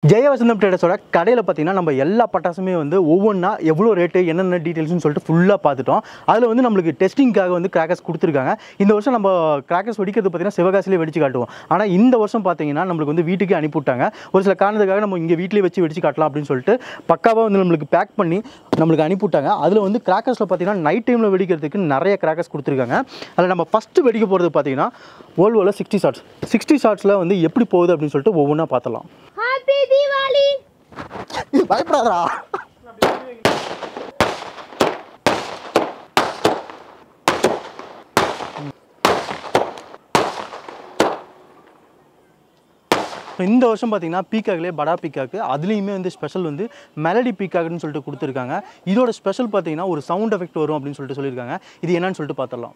ஜெய வசந்தம் ட்ரேடர்ஸோட கடையில் பார்த்தீங்கன்னா நம்ம எல்லா பட்டாசுமே வந்து ஒவ்வொன்றா எவ்வளோ ரேட்டு என்னென்ன டீட்டெயில்ஸ்னு சொல்லிட்டு ஃபுல்லாக பார்த்துட்டோம் அதில் வந்து நம்மளுக்கு டெஸ்டிங்காக வந்து கிராக்கர்ஸ் கொடுத்துருக்காங்க இந்த வருஷம் நம்ம கிராக்கர்ஸ் வெடிக்கிறது பார்த்தீங்கன்னா சிவகாசிலே வெடிச்சு காட்டுவோம் ஆனால் இந்த வருஷம் பார்த்தீங்கன்னா நம்மளுக்கு வந்து வீட்டுக்கே அனுப்பிவிட்டாங்க ஒரு சில காரணத்துக்காக நம்ம இங்கே வீட்டிலே வச்சு வெடிச்சு காட்டலாம் அப்படின்னு சொல்லிட்டு பக்காவாக வந்து நம்மளுக்கு பேக் பண்ணி நம்மளுக்கு அனுப்பிவிட்டாங்க அதில் வந்து கிராக்கர்ஸில் பார்த்தீங்கன்னா நைட் டைமில் வெடிக்கிறதுக்கு நிறைய கிராக்கர்ஸ் கொடுத்துருக்காங்க அதில் நம்ம ஃபஸ்ட்டு வெடிக்க போகிறது பார்த்தீங்கன்னா ஓல்வோவில் சிக்ஸ்டி ஷார்ட்ஸ் சிக்ஸ்டி ஷார்ட்ஸில் வந்து எப்படி போகுது அப்படின்னு சொல்லிட்டு ஒவ்வொன்றா பார்த்தலாம் ஹாப்பி தீபாவளி பயப்படாதடா இந்த வருஷம் பார்த்தீங்கன்னா பீக்காக்லேயே படா பீக்காக்கு அதுலேயுமே வந்து ஸ்பெஷல் வந்து மெலடி பீக்காக்னு சொல்லிட்டு கொடுத்துருக்காங்க இதோட ஸ்பெஷல் பார்த்தீங்கன்னா ஒரு சவுண்ட் எஃபெக்ட் வரும் அப்படின்னு சொல்லிட்டு சொல்லியிருக்காங்க இது என்னன்னு சொல்லிட்டு பார்த்துடலாம்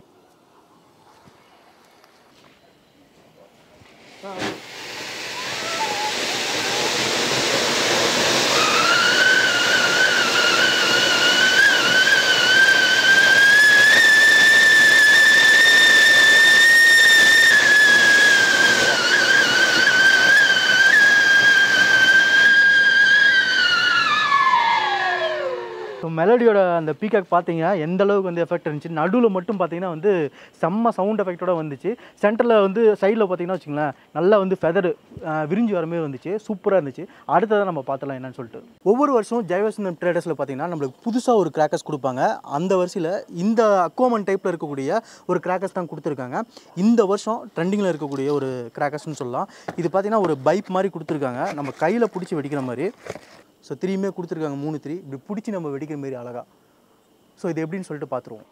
ஸோ மெலடியோட அந்த பீகாக் பார்த்தீங்க எந்த அளவுக்கு வந்து எஃபெக்ட் இருந்துச்சு நடுவில் மட்டும் பார்த்தீங்கன்னா வந்து செம்ம சவுண்ட் எஃபெக்டோட வந்துச்சு சென்டரில் வந்து சைடில் பார்த்தீங்கன்னா வச்சுங்களேன் நல்லா வந்து ஃபெதர் விரிஞ்சு வர மாதிரி வந்துச்சு சூப்பராக இருந்துச்சு அடுத்ததை நம்ம பார்த்தலாம் என்னன்னு சொல்லிட்டு ஒவ்வொரு வருஷம் ஜெயவசந்தம் ட்ரேடர்ஸில் பார்த்தீங்கன்னா நம்மளுக்கு புதுசாக ஒரு கிராக்கர்ஸ் கொடுப்பாங்க அந்த வரிசையில் இந்த அக்வாமன் டைப்பில் இருக்கக்கூடிய ஒரு கிராக்கர்ஸ் தான் கொடுத்துருக்காங்க இந்த வருஷம் ட்ரெண்டிங்கில் இருக்கக்கூடிய ஒரு கிராக்கர்ஸ்னு சொல்லலாம் இது பார்த்தீங்கன்னா ஒரு பைப் மாதிரி கொடுத்துருக்காங்க நம்ம கையில் பிடிச்சி வெடிக்கிற மாதிரி ஸோ த்ரீயுமே கொடுத்துருக்காங்க மூணு த்ரீ இப்படி பிடிச்சி நம்ம வெடிக்கிற மாதிரி அழகா ஸோ இது எப்படின்னு சொல்லிட்டு பார்த்துருவோம்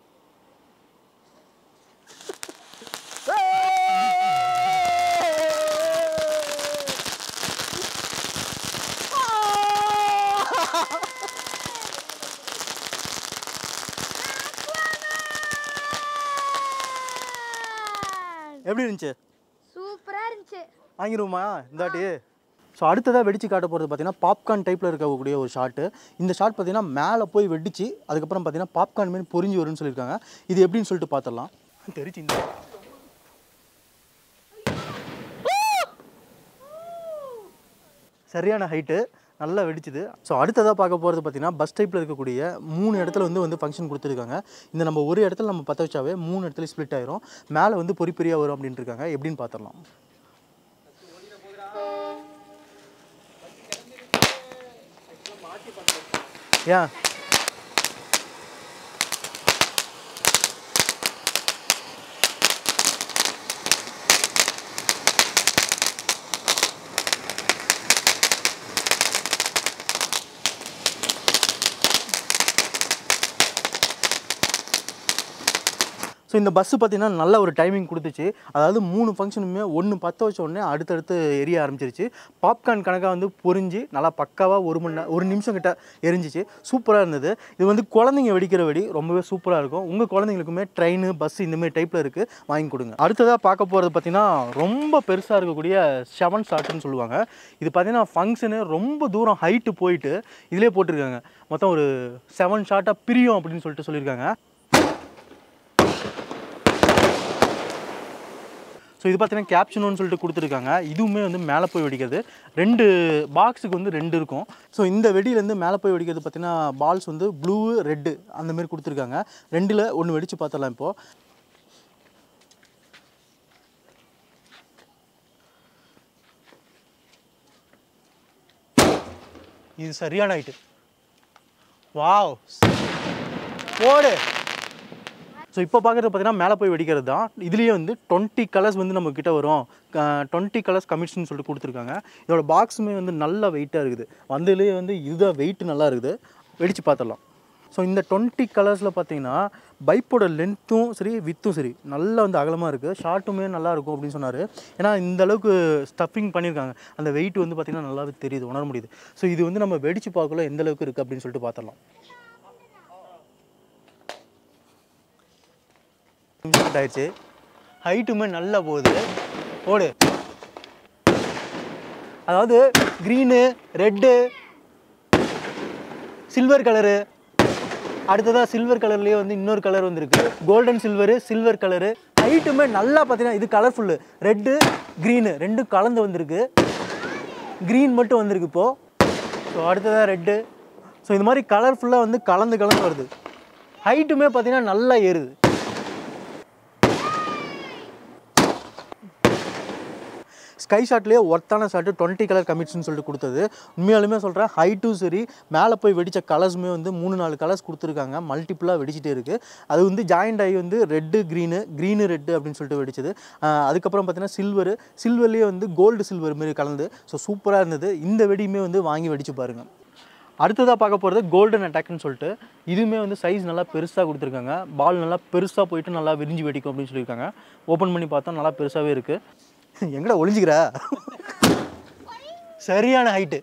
எப்படி இருந்துச்சு சூப்பரா இருந்துச்சு வாங்கிடுவோமா இந்த வாட்டி ஸோ அடுத்ததாக வெடிச்சு காட்ட போகிறது பார்த்தீங்கன்னா பாப்கார்ன் டைப்பில் இருக்கக்கூடிய ஒரு ஷாட்டு இந்த ஷாட் பார்த்தீங்கன்னா மேலே போய் வெடிச்சு அதுக்கப்புறம் பார்த்தீங்கன்னா பாப்கார்ன் மாதிரி பொரிஞ்சு வரும்னு சொல்லியிருக்காங்க இது எப்படின்னு சொல்லிட்டு பார்த்துடலாம் தெரிச்சு இந்த சரியான ஹைட்டு நல்லா வெடிச்சுது ஸோ அடுத்ததாக பார்க்க போகிறது பார்த்தீங்கன்னா பஸ் டைப்பில் இருக்கக்கூடிய மூணு இடத்துல வந்து வந்து ஃபங்க்ஷன் கொடுத்துருக்காங்க இந்த நம்ம ஒரு இடத்துல நம்ம பற்ற வச்சாவே மூணு இடத்துல ஸ்ப்ளிட் ஆயிரும் மேலே வந்து பொறி பொறியாக வரும் அப்படின்ட்டு இருக்காங்க எப்படின்னு பார்த்துடலாம் ஏன் ஸோ இந்த பஸ்ஸு பார்த்தீங்கன்னா நல்ல ஒரு டைமிங் கொடுத்துச்சு அதாவது மூணு ஃபங்க்ஷனுமே ஒன்று பற்ற வச்ச உடனே அடுத்தடுத்து எரிய ஆரம்பிச்சிருச்சு பாப்கார்ன் கணக்காக வந்து பொரிஞ்சு நல்லா பக்காவாக ஒரு மணி நேரம் ஒரு நிமிஷம் கிட்ட எரிஞ்சிச்சு சூப்பராக இருந்தது இது வந்து குழந்தைங்க வெடிக்கிற வெடி ரொம்பவே சூப்பராக இருக்கும் உங்கள் குழந்தைங்களுக்குமே ட்ரெயின் பஸ் இந்தமாரி டைப்பில் இருக்குது வாங்கி கொடுங்க அடுத்ததாக பார்க்க போகிறது பார்த்தீங்கன்னா ரொம்ப பெருசாக இருக்கக்கூடிய செவன் ஷாட்டுன்னு சொல்லுவாங்க இது பார்த்தீங்கன்னா ஃபங்க்ஷனு ரொம்ப தூரம் ஹைட்டு போயிட்டு இதிலே போட்டிருக்காங்க மொத்தம் ஒரு செவன் ஷாட்டாக பிரியும் அப்படின்னு சொல்லிட்டு சொல்லியிருக்காங்க ஸோ இது பார்த்தீங்கன்னா கேப்ஷனுன்னு சொல்லிட்டு கொடுத்துருக்காங்க இதுவுமே வந்து மேலே போய் வெடிக்கிறது ரெண்டு பாக்ஸுக்கு வந்து ரெண்டு இருக்கும் ஸோ இந்த வெடியிலேருந்து மேலே போய் வெடிக்கிறது பார்த்தீங்கன்னா பால்ஸ் வந்து ப்ளூ ரெட்டு அந்த மாதிரி கொடுத்துருக்காங்க ரெண்டில் ஒன்று வெடித்து பார்த்துடலாம் இப்போது இது சரியான ஹைட்டு வாவ் போடு ஸோ இப்போ பார்க்குறது பார்த்தீங்கன்னா மேலே போய் வெடிக்கிறது தான் இதுலேயே வந்து டுவெண்ட்டி கலர்ஸ் வந்து நம்ம கிட்ட வரும் டுவெண்ட்டி கலர்ஸ் கமிஷன் சொல்லிட்டு கொடுத்துருக்காங்க இதோட பாக்ஸுமே வந்து நல்ல வெயிட்டாக இருக்குது வந்ததுலேயே வந்து இதுதான் வெயிட் நல்லா இருக்குது வெடித்து பார்த்துடலாம் ஸோ இந்த டுவெண்ட்டி கலர்ஸில் பார்த்தீங்கன்னா பைப்போட லென்த்தும் சரி வித்தும் சரி நல்லா வந்து அகலமாக இருக்குது ஷார்ட்டுமே நல்லா இருக்கும் அப்படின்னு சொன்னார் ஏன்னா இந்த அளவுக்கு ஸ்டஃபிங் பண்ணியிருக்காங்க அந்த வெயிட் வந்து பார்த்திங்கன்னா நல்லாவே தெரியுது உணர முடியுது ஸோ இது வந்து நம்ம வெடிச்சு பார்க்கல எந்த அளவுக்கு இருக்குது அப்படின்னு சொல்லிட்டு பார்த்துடலாம் நிமிஷம் கட் ஆயிடுச்சு ஹைட்டுமே நல்லா போகுது ஓடு அதாவது க்ரீனு ரெட்டு சில்வர் கலரு அடுத்ததாக சில்வர் கலர்லேயே வந்து இன்னொரு கலர் வந்திருக்கு கோல்டன் சில்வரு சில்வர் கலரு ஹைட்டுமே நல்லா பார்த்தீங்கன்னா இது கலர்ஃபுல்லு ரெட்டு க்ரீனு ரெண்டும் கலந்து வந்திருக்கு க்ரீன் மட்டும் வந்திருக்கு இப்போது ஸோ அடுத்ததாக ரெட்டு ஸோ இந்த மாதிரி கலர்ஃபுல்லாக வந்து கலந்து கலந்து வருது ஹைட்டுமே பார்த்தீங்கன்னா நல்லா ஏறுது ஸ்கை ஷாட்லேயே ஒர்த்தான ஷாட்டு டுவெண்ட்டி கலர் கமிட்ஸ்னு சொல்லிட்டு கொடுத்தது உண்மையாலுமே சொல்கிறேன் ஹைட்டும் சரி மேலே போய் வெடித்த கலர்ஸுமே வந்து மூணு நாலு கலர்ஸ் கொடுத்துருக்காங்க மல்டிப்புளாக வெடிச்சிட்டே இருக்குது அது வந்து ஜாயிண்ட் ஆகி வந்து ரெட்டு க்ரீனு க்ரீனு ரெட்டு அப்படின்னு சொல்லிட்டு வெடிச்சது ஆஹ் அதுக்கப்புறம் பார்த்தீங்கன்னா சில்வரு சில்வர்லேயே வந்து கோல்டு சில்வர் மாரி கலந்து ஸோ சூப்பராக இருந்தது இந்த வெடியுமே வந்து வாங்கி வெடிச்சு பாருங்கள் அடுத்ததாக பார்க்க போகிறது கோல்டன் அட்டாக்னு சொல்லிட்டு இதுவுமே வந்து சைஸ் நல்லா பெருசாக கொடுத்துருக்காங்க பால் நல்லா பெருசாக போயிட்டு நல்லா விரிஞ்சு வெடிக்கும் அப்படின்னு சொல்லியிருக்காங்க ஓப்பன் பண்ணி பார்த்தா நல்லா பெருசாகவே இருக்குது எங்கடா ஒளிஞ்சிக்கிற சரியான ஹைட்டு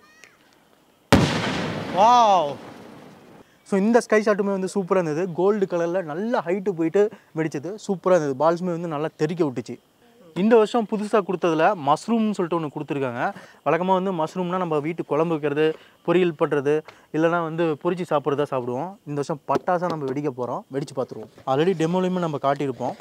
வாவ் ஸோ இந்த ஸ்கை ஷாட்டுமே வந்து சூப்பராக இருந்தது கோல்டு கலரில் நல்ல ஹைட்டு போயிட்டு வெடிச்சது சூப்பராக இருந்தது பால்ஸுமே வந்து நல்லா தெறிக்க விட்டுச்சு இந்த வருஷம் புதுசாக கொடுத்ததுல மஷ்ரூம்னு சொல்லிட்டு ஒன்று கொடுத்துருக்காங்க வழக்கமாக வந்து மஷ்ரூம்னா நம்ம வீட்டு குழம்பு வைக்கிறது பொரியல் பண்ணுறது இல்லைனா வந்து பொரிச்சு சாப்பிட்றதா சாப்பிடுவோம் இந்த வருஷம் பட்டாசாக நம்ம வெடிக்க போகிறோம் வெடிச்சு பார்த்துருவோம் ஆல்ரெடி டெமோலையுமே நம்ம காட்டியிருப்போம்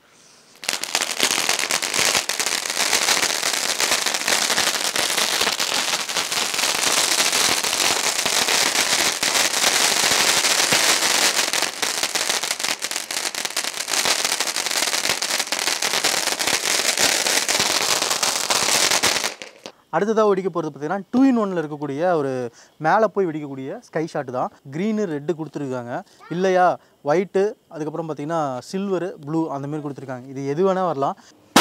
அடுத்ததாக வெடிக்க போகிறது பார்த்தீங்கன்னா டூ இன் ஒனில் இருக்கக்கூடிய ஒரு மேலே போய் வெடிக்கக்கூடிய ஸ்கை ஷாட் தான் க்ரீனு ரெட்டு கொடுத்துருக்காங்க இல்லையா ஒயிட்டு அதுக்கப்புறம் பார்த்தீங்கன்னா சில்வரு ப்ளூ அந்த மாதிரி கொடுத்துருக்காங்க இது எது வேணால் வரலாம்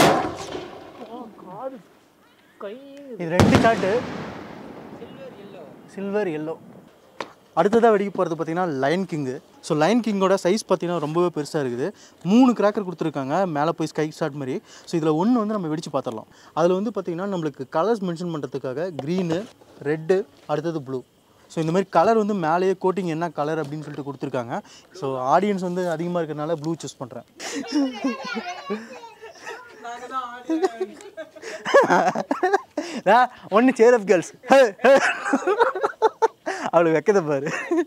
இது ரெண்டு ஷாட்டு சில்வர் எல்லோ அடுத்ததாக வெடிக்க போகிறது பார்த்தீங்கன்னா லைன் கிங்கு ஸோ லைன் கிங்கோட சைஸ் பார்த்தீங்கன்னா ரொம்பவே பெருசாக இருக்குது மூணு கிராக்கர் கொடுத்துருக்காங்க மேலே போய் ஸ்கை ஷாட் மாதிரி ஸோ இதில் ஒன்று வந்து நம்ம வெடிச்சு பார்த்துடலாம் அதில் வந்து பார்த்தீங்கன்னா நம்மளுக்கு கலர்ஸ் மென்ஷன் பண்ணுறதுக்காக க்ரீனு ரெட்டு அடுத்தது ப்ளூ ஸோ இந்த மாதிரி கலர் வந்து மேலேயே கோட்டிங் என்ன கலர் அப்படின்னு சொல்லிட்டு கொடுத்துருக்காங்க ஸோ ஆடியன்ஸ் வந்து அதிகமாக இருக்கிறனால ப்ளூ சூஸ் பண்ணுறேன் ஒன்று சேர் ஆஃப் கேர்ள்ஸ் அவளுக்கு வைக்கத பாரு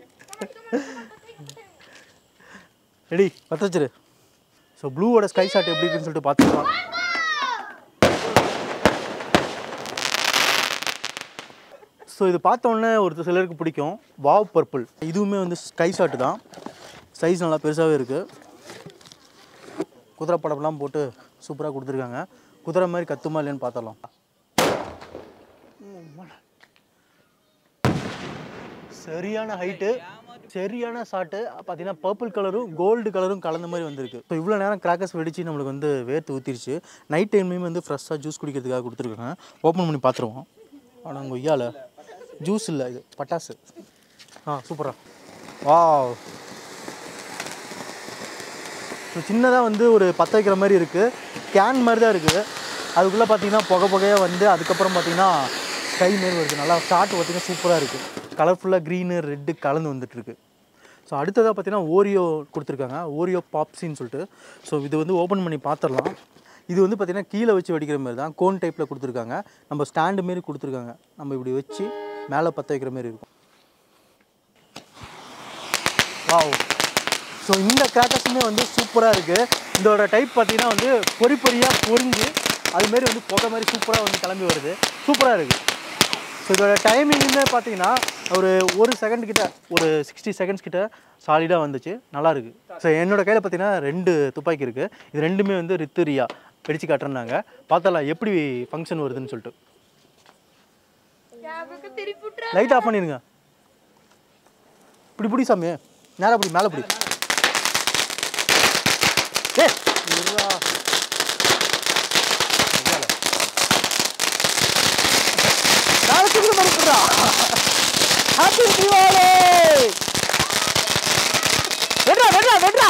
ரெடி பற்ற வச்சிரு ஸோ ப்ளூவோட ஸ்கை ஷாட் எப்படி இருக்குன்னு சொல்லிட்டு பார்த்துக்கலாம் ஸோ இது பார்த்த உடனே ஒரு சிலருக்கு பிடிக்கும் வாவ் பர்பிள் இதுவுமே வந்து ஸ்கை ஷாட்டு தான் சைஸ் நல்லா பெருசாகவே இருக்குது குதிரை படம்லாம் போட்டு சூப்பராக கொடுத்துருக்காங்க குதிரை மாதிரி கத்துமா இல்லைன்னு பார்த்துடலாம் சரியான ஹைட்டு சரியான ஷாட்டு பார்த்தீங்கன்னா பர்பிள் கலரும் கோல்டு கலரும் கலந்த மாதிரி வந்திருக்கு ஸோ இவ்வளோ நேரம் கிராக்கர்ஸ் வெடிச்சு நம்மளுக்கு வந்து வேர்த்து ஊற்றிருச்சு நைட் டைம்லேயுமே வந்து ஃப்ரெஷ்ஷாக ஜூஸ் குடிக்கிறதுக்காக கொடுத்துருக்காங்க ஓப்பன் பண்ணி பார்த்துருவோம் ஆனால் அங்கே ஒய்யால ஜூஸ் இல்லை இது பட்டாசு ஆ சூப்பரா வா ஸோ சின்னதாக வந்து ஒரு பற்ற வைக்கிற மாதிரி இருக்குது கேன் மாதிரி தான் இருக்குது அதுக்குள்ளே பார்த்தீங்கன்னா புகை புகையாக வந்து அதுக்கப்புறம் பார்த்தீங்கன்னா ஸ்கை மாரி வருது நல்லா ஷார்ட் பார்த்தீங்கன்னா சூப்பராக இருக்குது கலர்ஃபுல்லாக க்ரீனு ரெட்டு கலந்து வந்துட்டுருக்கு ஸோ அடுத்ததாக பார்த்தீங்கன்னா ஓரியோ கொடுத்துருக்காங்க ஓரியோ பாப்ஸின்னு சொல்லிட்டு ஸோ இது வந்து ஓப்பன் பண்ணி பார்த்துடலாம் இது வந்து பார்த்தீங்கன்னா கீழே வச்சு வெடிக்கிற மாதிரி தான் கோன் டைப்பில் கொடுத்துருக்காங்க நம்ம ஸ்டாண்டு மாரி கொடுத்துருக்காங்க நம்ம இப்படி வச்சு மேலே பற்ற வைக்கிற மாதிரி இருக்கும் வாவ் ஸோ இந்த கிராக்கர்ஸுமே வந்து சூப்பராக இருக்குது இதோட டைப் பார்த்தீங்கன்னா வந்து பொறி பொறியாக பொரிஞ்சு அதுமாரி வந்து புகை மாதிரி சூப்பராக வந்து கிளம்பி வருது சூப்பராக இருக்குது ஸோ இதோட டைமிங்குமே பார்த்தீங்கன்னா ஒரு ஒரு செகண்ட் கிட்ட ஒரு சிக்ஸ்டி செகண்ட்ஸ் கிட்ட சாலிடாக வந்துச்சு நல்லா இருக்கு ஸோ என்னோட கையில் பார்த்தீங்கன்னா ரெண்டு துப்பாக்கி இருக்குது இது ரெண்டுமே வந்து ரித்து ரியா வெடிச்சு காட்டுறேன்னாங்க பார்த்தலாம் எப்படி ஃபங்க்ஷன் வருதுன்னு சொல்லிட்டு லைட் ஆஃப் பண்ணிடுங்க இப்படி பிடி சாமி நேரா பிடி மேலே பிடி ஏ இருடா. மேல. நாளை தூக்கி மறுப்புடா ஹாப்பி தீபாவளி வெட்றா வெட்றா வெட்றா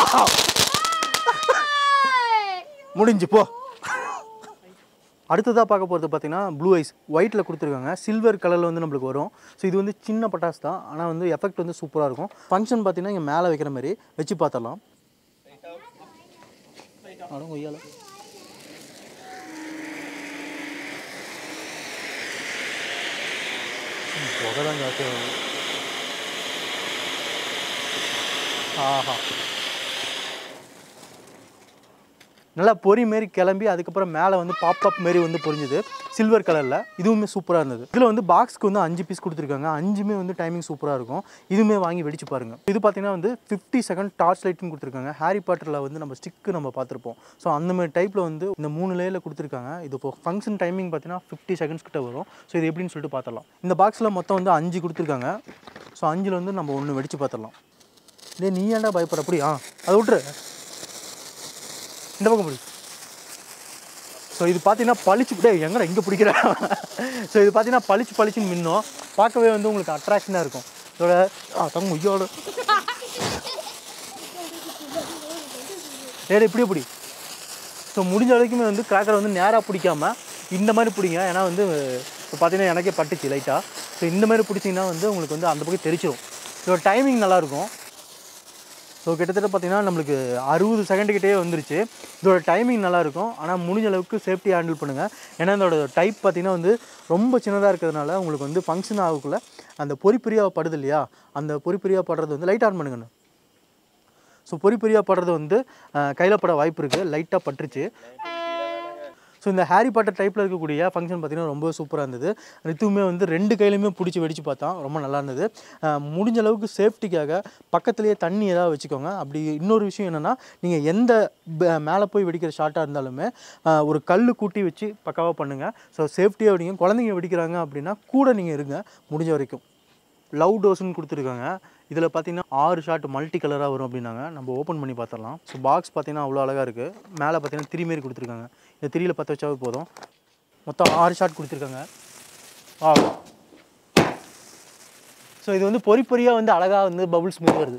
முடிஞ்சு போ அடுத்ததாக பார்க்க போகிறது பார்த்தீங்கன்னா ப்ளூ ஐஸ் ஒயிட்டில் கொடுத்துருக்காங்க சில்வர் கலரில் வந்து நம்மளுக்கு வரும் ஸோ இது வந்து சின்ன பட்டாசு தான் ஆனால் வந்து எஃபெக்ட் வந்து சூப்பராக இருக்கும் ஃபங்க்ஷன் பார்த்தீங்கன்னா இங்கே மேலே வைக்கிற மாதிரி வச்சு பார்த்தரலாம் அடம் கொய்யால புகை தான் ஜாஸ்தியாக வருது ஆஹா நல்லா பொறி மாரி கிளம்பி அதுக்கப்புறம் மேலே வந்து பாப்அப் மாரி வந்து பொரிஞ்சுது சில்வர் கலரில் இதுவுமே சூப்பராக இருந்தது இதில் வந்து பாக்ஸ்க்கு வந்து அஞ்சு பீஸ் கொடுத்துருக்காங்க அஞ்சுமே வந்து டைமிங் சூப்பராக இருக்கும் இதுவுமே வாங்கி வெடிச்சு பாருங்கள் இது பார்த்தீங்கன்னா வந்து ஃபிஃப்டி செகண்ட் டார்ச் லைட்னு கொடுத்துருக்காங்க ஹாரி பாட்டரில் வந்து நம்ம ஸ்டிக்கு நம்ம பார்த்துருப்போம் ஸோ அந்த மாதிரி டைப்பில் வந்து இந்த மூணு லேயரில் கொடுத்துருக்காங்க இது இப்போ ஃபங்க்ஷன் டைமிங் பார்த்தீங்கன்னா ஃபிஃப்டி செகண்ட்ஸ் கிட்ட வரும் ஸோ இது எப்படின்னு சொல்லிட்டு பார்த்துடலாம் இந்த பாக்ஸில் மொத்தம் வந்து அஞ்சு கொடுத்துருக்காங்க ஸோ அஞ்சில் வந்து நம்ம ஒன்று வெடிச்சு பார்த்துடலாம் இதே நீ ஏன்டா பயப்படுற அப்படி ஆ அதை விட்டுரு இந்த பக்கம் பிடி ஸோ இது பார்த்தீங்கன்னா பளிச்சு டேய் எங்கடா இங்கே பிடிக்கிற ஸோ இது பார்த்தீங்கன்னா பளிச்சு பளிச்சுன்னு மின்னும் பார்க்கவே வந்து உங்களுக்கு அட்ராக்ஷனாக இருக்கும் இதோட ஆ தங்க ஐயோட டேய் இப்படியே பிடி ஸோ முடிஞ்ச வரைக்குமே வந்து கிராக்கரை வந்து நேராக பிடிக்காம இந்த மாதிரி பிடிங்க ஏன்னா வந்து இப்போ பார்த்தீங்கன்னா எனக்கே பட்டுச்சு லைட்டாக ஸோ இந்த மாதிரி பிடிச்சிங்கன்னா வந்து உங்களுக்கு வந்து அந்த பக்கம் தெரிச்சிடும் இதோட டைமிங் நல்லாயிருக்கும் ஸோ கிட்டத்தட்ட பார்த்தீங்கன்னா நம்மளுக்கு அறுபது செகண்டுக்கிட்டே வந்துருச்சு இதோட டைமிங் நல்லாயிருக்கும் ஆனால் முடிஞ்ச அளவுக்கு சேஃப்டி ஹேண்டில் பண்ணுங்கள் ஏன்னா இதோட டைப் பார்த்தீங்கன்னா வந்து ரொம்ப சின்னதாக இருக்கிறதுனால உங்களுக்கு வந்து ஃபங்க்ஷன் ஆகக்குள்ள அந்த பொறிப்பிரியாக படுது இல்லையா அந்த பொறிப்பிரியாக படுறது வந்து லைட் ஆன் பண்ணுங்கண்ணு ஸோ பொறி பொறியாக படுறது வந்து கையில் பட வாய்ப்பு இருக்குது லைட்டாக பட்டுருச்சு ஸோ இந்த ஹாரி பாட்டர் டைப்பில் இருக்கக்கூடிய ஃபங்க்ஷன் பார்த்தீங்கன்னா ரொம்ப சூப்பராக இருந்தது ரித்துவுமே வந்து ரெண்டு கையிலையுமே பிடிச்சி வெடிச்சு பார்த்தோம் ரொம்ப நல்லா இருந்தது அஹ் முடிஞ்ச அளவுக்கு சேஃப்டிக்காக பக்கத்துலேயே தண்ணி ஏதாவது வச்சுக்கோங்க அப்படி இன்னொரு விஷயம் என்னென்னா நீங்கள் எந்த ப- மேலே போய் வெடிக்கிற ஷாட்டாக இருந்தாலுமே அஹ் ஒரு கல் கூட்டி வச்சு பக்காவாக பண்ணுங்கள் ஸோ சேஃப்டியாக வெடிங்க குழந்தைங்க வெடிக்கிறாங்க அப்படின்னா கூட நீங்கள் இருங்க முடிஞ்ச வரைக்கும் லவ் டோஸ்னு கொடுத்துருக்காங்க இதில் பார்த்தீங்கன்னா ஆறு ஷாட் மல்டி கலராக வரும் அப்படின்னாங்க நம்ம ஓப்பன் பண்ணி பார்த்துடலாம் ஸோ பாக்ஸ் பார்த்தீங்கன்னா அவ்வளோ அழகாக இருக்குது மேலே பார்த்தீங்கன்னா திரி மாரி கொடுத்துருக்காங்க இந்த திரியில் பற்ற வச்சாவே போதும் மொத்தம் ஆறு ஷாட் கொடுத்துருக்காங்க ஆ ஸோ இது வந்து பொறி பொறியாக வந்து அழகாக வந்து பபுள்ஸ் மாரி வருது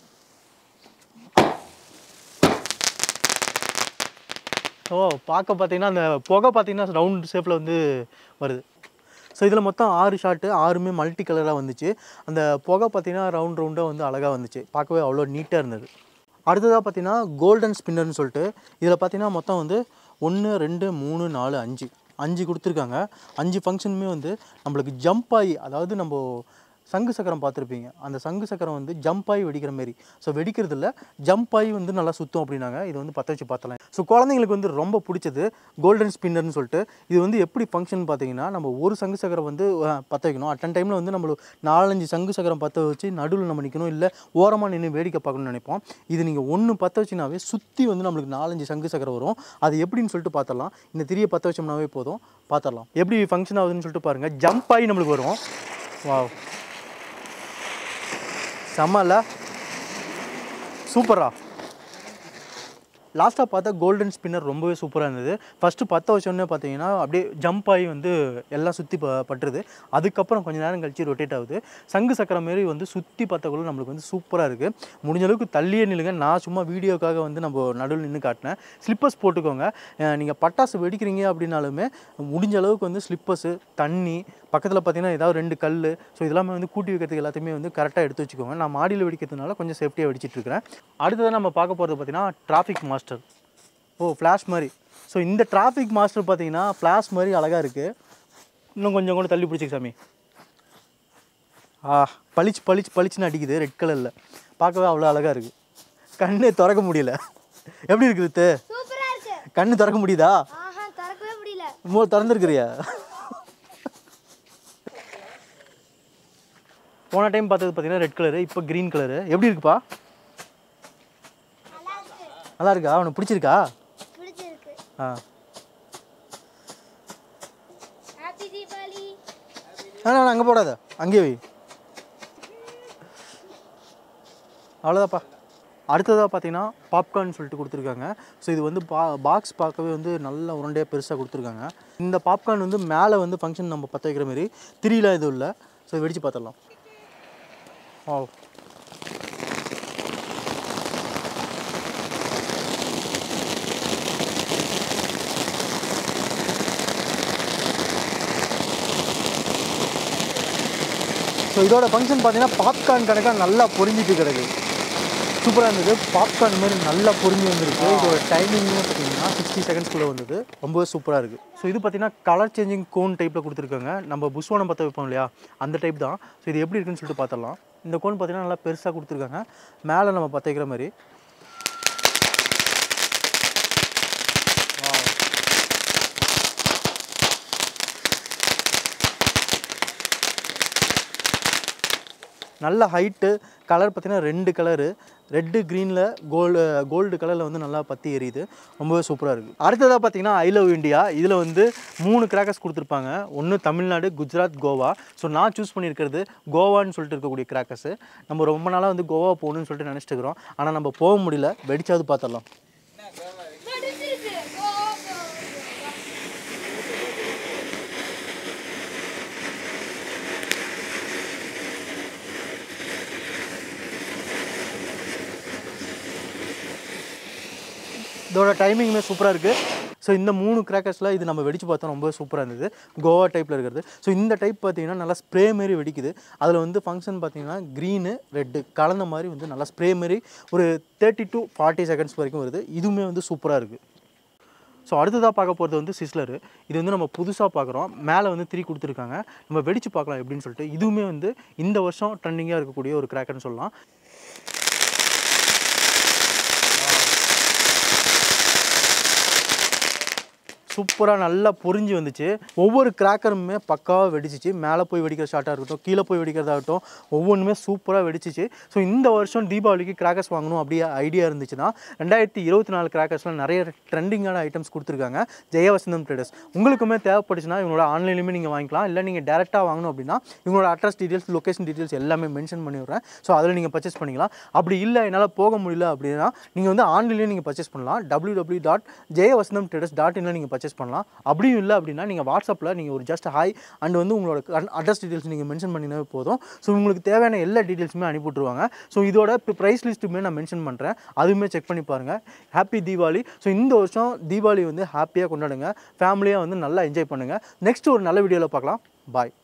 ஸோ பார்க்க பார்த்தீங்கன்னா அந்த புகை பார்த்தீங்கன்னா ரவுண்ட் ஷேப்பில் வந்து வருது ஸோ இதில் மொத்தம் ஆறு ஷாட்டு ஆறுமே மல்டி கலராக வந்துச்சு அந்த புகை பார்த்தீங்கன்னா ரவுண்ட் ரவுண்டாக வந்து அழகாக வந்துச்சு பார்க்கவே அவ்வளோ நீட்டாக இருந்தது அடுத்ததாக பார்த்தீங்கன்னா கோல்டன் ஸ்பின்னர்னு சொல்லிட்டு இதில் பார்த்தீங்கன்னா மொத்தம் வந்து ஒன்று ரெண்டு மூணு நாலு அஞ்சு அஞ்சு கொடுத்துருக்காங்க அஞ்சு ஃபங்க்ஷனுமே வந்து நம்மளுக்கு ஜம்ப் ஆகி அதாவது நம்ம சங்கு சக்கரம் பார்த்துருப்பீங்க அந்த சங்கு சக்கரம் வந்து ஜம்ப் ஆகி வெடிக்கிற மாரி ஸோ வெடிக்கிறது இல்லை ஜம்ப் ஆகி வந்து நல்லா சுத்தம் அப்படின்னாங்க இது வந்து பற்ற வச்சு பார்த்தலாம் ஸோ குழந்தைங்களுக்கு வந்து ரொம்ப பிடிச்சது கோல்டன் ஸ்பின்னர்னு சொல்லிட்டு இது வந்து எப்படி ஃபங்க்ஷன் பார்த்தீங்கன்னா நம்ம ஒரு சங்கு சக்கரம் வந்து அஹ், பற்ற வைக்கணும் அட்டன் டைமில் வந்து நம்ம நாலஞ்சு சங்கு சக்கரம் பற்ற வச்சு நடுவில் நம்ம நிற்கணும் இல்லை ஓரமாக நின்று வேடிக்கை பார்க்கணும்னு நினைப்போம் இது நீங்கள் ஒன்று பற்ற வச்சினாவே சுற்றி வந்து நம்மளுக்கு நாலஞ்சு சங்கு சக்கரம் வரும் அது எப்படின்னு சொல்லிட்டு பார்த்துடலாம் இந்த திரியை பற்ற வச்சோம்னாவே போதும் பார்த்துடலாம் எப்படி ஃபங்க்ஷன் ஆகுதுன்னு சொல்லிட்டு பாருங்கள் ஜம்ப் ஆகி நம்மளுக்கு வரும் வாவ் செம்மல சூப்பரா லாஸ்ட்டாக பார்த்தா கோல்டன் ஸ்பின்னர் ரொம்பவே சூப்பராக இருந்தது ஃபஸ்ட்டு பற்ற வச்சோடனே பார்த்தீங்கன்னா அப்படியே ஜம்ப் ஆகி வந்து எல்லாம் சுற்றி ப பட்டுருது அதுக்கப்புறம் கொஞ்ச நேரம் கழிச்சு ரொட்டேட் ஆகுது சங்கு சக்கரம் மாரி வந்து சுற்றி பார்த்தக்குள்ள நம்மளுக்கு வந்து சூப்பராக இருக்குது முடிஞ்ச அளவுக்கு தள்ளியே நில்லுங்க நான் சும்மா வீடியோக்காக வந்து நம்ம நடுவில் நின்று காட்டினேன் ஸ்லிப்பர்ஸ் போட்டுக்கோங்க நீங்கள் பட்டாசு வெடிக்கிறீங்க அப்படின்னாலுமே முடிஞ்ச அளவுக்கு வந்து ஸ்லிப்பர்ஸு தண்ணி பக்கத்தில் பார்த்தீங்கன்னா ஏதாவது ரெண்டு கல் ஸோ இதெல்லாமே வந்து கூட்டி வைக்கிறதுக்கு எல்லாத்தையுமே வந்து கரெக்டாக எடுத்து வச்சுக்கோங்க நான் மாடியில் வெடிக்கிறதுனால கொஞ்சம் சேஃப்டியாக வெடிச்சிட்டு இருக்கிறேன் அடுத்ததாக நம்ம பார்க்க போகிறது பார்த்தீங்கன்னா டிராஃபிக் மாஸ்டர் ஓ ஃப்ளாஷ் மாதிரி ஸோ இந்த டிராஃபிக் மாஸ்டர் பார்த்தீங்கன்னா ஃப்ளாஷ் மாதிரி அழகாக இருக்குது இன்னும் கொஞ்சம் கூட தள்ளி பிடிச்சிக்க சாமி ஆ பளிச்சு பளிச்சு பளிச்சுன்னு அடிக்குது ரெட் கலரில் பார்க்கவே அவ்வளோ அழகாக இருக்குது கண்ணே திறக்க முடியல எப்படி இருக்குது தே சூப்பரா இருக்கு கண்ணு திறக்க முடியுதா ஆஹா திறக்கவே முடியல மோ திறந்துருக்குறியா போன டைம் பார்த்தது பார்த்தீங்கன்னா ரெட் கலரு இப்போ க்ரீன் கலரு எப்படி இருக்குப்பா நல்லா இருக்கா உனக்கு பிடிச்சிருக்கா பிடிச்சிருக்கு ஆ ஹாப்பி தீபாவளி ஆ அங்கே போடாத அங்கேயே வை அவ்வளோதாப்பா அடுத்ததாக பார்த்தீங்கன்னா பாப்கார்ன் சொல்லிட்டு கொடுத்துருக்காங்க ஸோ இது வந்து பா பாக்ஸ் பார்க்கவே வந்து நல்ல உருண்டையாக பெருசாக கொடுத்துருக்காங்க இந்த பாப்கார்ன் வந்து மேலே வந்து ஃபங்க்ஷன் நம்ம பற்ற வைக்கிற மாதிரி திரியலாம் எதுவும் இல்லை ஸோ வெடிச்சு பார்த்துடலாம் ஓ ஸோ இதோட ஃபங்க்ஷன் பார்த்தீங்கன்னா பாப்கார்ன் கணக்காக நல்லா பொரிஞ்சிட்டு கிடக்கு சூப்பராக இருந்தது பாப்கார்ன் மாதிரி நல்லா பொரிஞ்சு வந்திருக்கு இதோட டைமிங்கும் பார்த்தீங்கன்னா சிக்ஸ்டி செகண்ட்ஸ்குள்ளே வந்தது ரொம்பவே சூப்பராக இருக்குது ஸோ இது பார்த்தீங்கன்னா கலர் சேஞ்சிங் கோன் டைப்பில் கொடுத்துருக்காங்க நம்ம புஷ்வானம் பற்ற வைப்போம் இல்லையா அந்த டைப் தான் ஸோ இது எப்படி இருக்குன்னு சொல்லிட்டு பார்த்துடலாம் இந்த கோன் பார்த்தீங்கன்னா நல்லா பெருசாக கொடுத்துருக்காங்க மேலே நம்ம பற்ற வைக்கிற மாதிரி நல்ல ஹைட்டு கலர் பார்த்தீங்கன்னா ரெண்டு கலரு ரெட்டு க்ரீனில் கோல்டு கோல்டு கலரில் வந்து நல்லா பற்றி எரியுது ரொம்பவே சூப்பராக இருக்குது அடுத்ததாக பார்த்தீங்கன்னா ஐ லவ் இந்தியா இதில் வந்து மூணு கிராக்கர்ஸ் கொடுத்துருப்பாங்க ஒன்று தமிழ்நாடு குஜராத் கோவா ஸோ நான் சூஸ் பண்ணியிருக்கிறது கோவான்னு சொல்லிட்டு இருக்கக்கூடிய கிராக்கர்ஸு நம்ம ரொம்ப நாளாக வந்து கோவா போகணும்னு சொல்லிட்டு நினச்சிட்டு இருக்கிறோம் ஆனால் நம்ம போக முடியல வெடிச்சாவது பார்த்துடலாம் வெடிச்சிருக்கு. ஓ, ஓ, ஓ. இதோட டைமிங்குமே சூப்பராக இருக்குது ஸோ இந்த மூணு கிராக்கர்ஸில் இது நம்ம வெடிச்சு பார்த்தோம் ரொம்ப சூப்பராக இருந்தது கோவா டைப்பில் இருக்கிறது ஸோ இந்த டைப் பார்த்தீங்கன்னா நல்லா ஸ்ப்ரே மாரி வெடிக்குது அதில் வந்து ஃபங்க்ஷன் பார்த்தீங்கன்னா க்ரீனு ரெட்டு கலந்த மாதிரி வந்து நல்லா ஸ்ப்ரே மாரி ஒரு தேர்ட்டி டு ஃபார்ட்டி செகண்ட்ஸ் வரைக்கும் வருது இதுவுமே வந்து சூப்பராக இருக்குது ஸோ அடுத்ததாக பார்க்க போகிறது வந்து சிஸ்லரு இது வந்து நம்ம புதுசாக பார்க்குறோம் மேலே வந்து திரி கொடுத்துருக்காங்க நம்ம வெடிச்சு பார்க்கலாம் எப்படின்னு சொல்லிட்டு இதுவுமே வந்து இந்த வருஷம் ட்ரெண்டிங்காக இருக்கக்கூடிய ஒரு கிராக்கர்னு சொல்லலாம் சூப்பராக நல்லா பொரிஞ்சு வந்துச்சு ஒவ்வொரு கிராக்கருமே பக்காவாக வெடிச்சிச்சு மேலே போய் வெடிக்கிற ஷாட்டாக இருக்கட்டும் கீழே போய் வெடிக்கிறதாகட்டும் ஒவ்வொன்றுமே சூப்பராக வெடிச்சிச்சு ஸோ இந்த வருஷம் தீபாவளிக்கு கிராக்கர்ஸ் வாங்கணும் அப்படியே ஐடியா இருந்துச்சுன்னா ரெண்டாயிரத்தி இருபத்தி நாலு கிராக்கர்ஸில் நிறைய ட்ரெண்டிங்கான ஐட்டம்ஸ் கொடுத்துருக்காங்க ஜெயவசந்தம் ட்ரேடர்ஸ் உங்களுக்குமே தேவைப்பட்டுச்சுன்னா இவங்களோட ஆன்லைன்லையுமே நீங்கள் வாங்கிக்கலாம் இல்லை நீங்கள் டேரெக்டாக வாங்கணும் அப்படின்னா இவங்களோட அட்ரஸ் டீட்டெயில்ஸ் லொகேஷன் டீட்டெயில்ஸ் எல்லாமே மென்ஷன் பண்ணி விட்றேன் ஸோ அதில் நீங்கள் பர்ச்சேஸ் பண்ணிக்கலாம் அப்படி இல்லை என்னால் போக முடியல அப்படின்னா நீங்கள் வந்து ஆன்லைன்லேயே நீங்கள் பர்ச்சேஸ் பண்ணலாம் W W dot Jayavasantham traders dot இனில் நீங்கள் பர்ச்சேஸ் பண்ணலாம் அப்படியும் இல்லை அப்படின்னா நீங்கள் வாட்ஸ்அப்பில் நீங்கள் ஒரு ஜஸ்ட் ஹாய் அண்ட் வந்து உங்களோட அட்ரஸ் டீட்டெயில்ஸ் நீங்கள் மென்ஷன் பண்ணினாவே போதும் ஸோ உங்களுக்கு தேவையான எல்லா டீட்டெயில்ஸுமே அனுப்பி விட்ருவாங்க ஸோ இதோட ப்ரைஸ் லிஸ்ட்டுமே நான் மென்ஷன் பண்ணுறேன் அதுவுமே செக் பண்ணி பாருங்கள் ஹாப்பி தீபாவளி ஸோ இந்த வருஷம் தீபாவளி வந்து ஹாப்பியாக கொண்டாடுங்க ஃபேமிலியாக வந்து நல்லா என்ஜாய் பண்ணுங்கள் நெக்ஸ்ட் ஒரு நல்ல வீடியோவில் பார்க்கலாம் பாய்